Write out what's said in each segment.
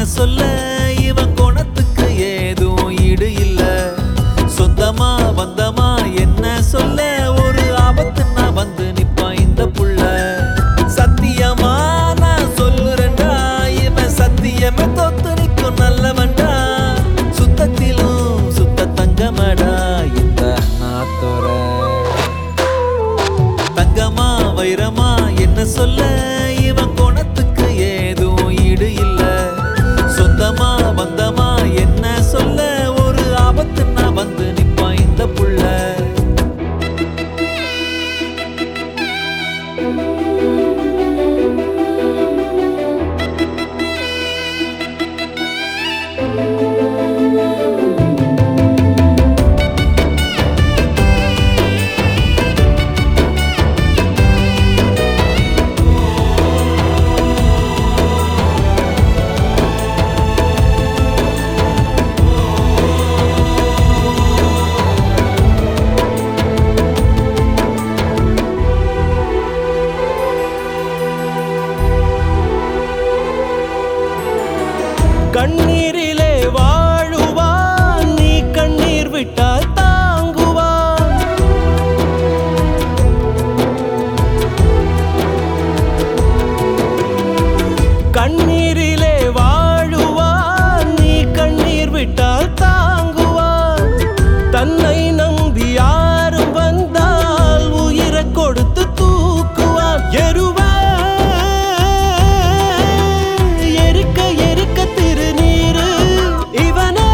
சொல்ல இவன் குணத்துக்கு ஏதும் ஈடு இல்ல சொந்தமா பந்தமா என்ன சொல்ல ஒரு ஆபத்துன்னா வந்து நிப்பான் இந்த புள்ள சத்தியமா நான் சொல்லுறேன்டா இவன் சத்தியமே தொத்து நிற்கும் நல்லவன்டா சுத்தத்திலும் சுத்த தங்கமடா இந்த நாத்தோர தங்கமா வைரமா என்ன சொல்ல இவன் குணத்துக்கு ஏதும் ஈடு இல்ல சொந்தமா பந்தமா என்ன சொல்ல ஒரு ஆபத்துன்னா வந்து நிப்பான் இந்த புள்ள கண்ணீரிலே வாழுவான் நீ கண்ணீர் விட்டால் தாங்குவான் கண்ணீரிலே வாழுவான் நீ கண்ணீர் விட்டால் தாங்குவான் தன்னை நம்பி யாரும் வந்தால் உயிரை கொடுத்து தூக்குவான் எருவ எரிக்க எரிக்க திருநீரு இவனே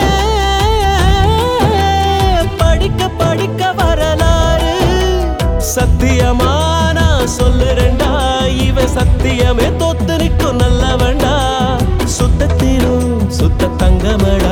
படிக்க படிக்க வரலாறு சத்தியமா நான் சொல்லுறேன்டா இவன் சத்தியமே தோத்து நிற்கும் நல்லவன்டா சுத்தத்திலும் சுத்த தங்கமடா